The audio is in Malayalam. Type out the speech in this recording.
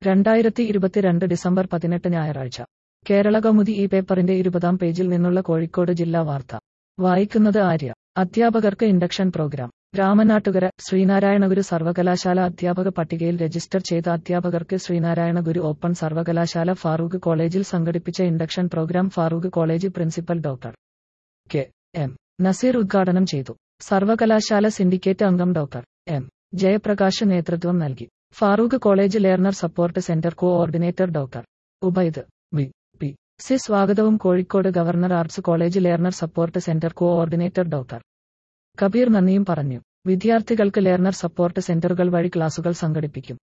രണ്ടായിരത്തി ഇരുപത്തിരണ്ട് ഡിസംബർ പതിനെട്ട് ഞായറാഴ്ച കേരള കൗമുദി ഈ പേപ്പറിന്റെ ഇരുപതാം പേജിൽ നിന്നുള്ള കോഴിക്കോട് ജില്ലാ വാർത്ത വായിക്കുന്നത് ആര്യ അധ്യാപകർക്ക് ഇൻഡക്ഷൻ പ്രോഗ്രാം രാമനാട്ടുകര ശ്രീനാരായണഗുരു സർവകലാശാല അധ്യാപക പട്ടികയിൽ രജിസ്റ്റർ ചെയ്ത അധ്യാപകർക്ക് ശ്രീനാരായണഗുരു ഓപ്പൺ സർവകലാശാല ഫാറൂഖ് കോളേജിൽ സംഘടിപ്പിച്ച induction program Farook college principal doctor K M Naseer ഉദ്ഘാടനം ചെയ്തു സർവകലാശാല സിൻഡിക്കേറ്റ് അംഗം ഡോക്ടർ എം ജയപ്രകാശ് നേതൃത്വം നൽകി Farook college learner support centre coordinator doctor Ubaid V P C സ്വാഗതവും Kozhikode government arts college learner support centre coordinator doctor Kabeer നന്ദിയും പറഞ്ഞു വിദ്യാർത്ഥികൾക്ക് ലേർണർ സപ്പോർട്ട് സെന്ററുകൾ വഴി ക്ലാസുകൾ സംഘടിപ്പിക്കും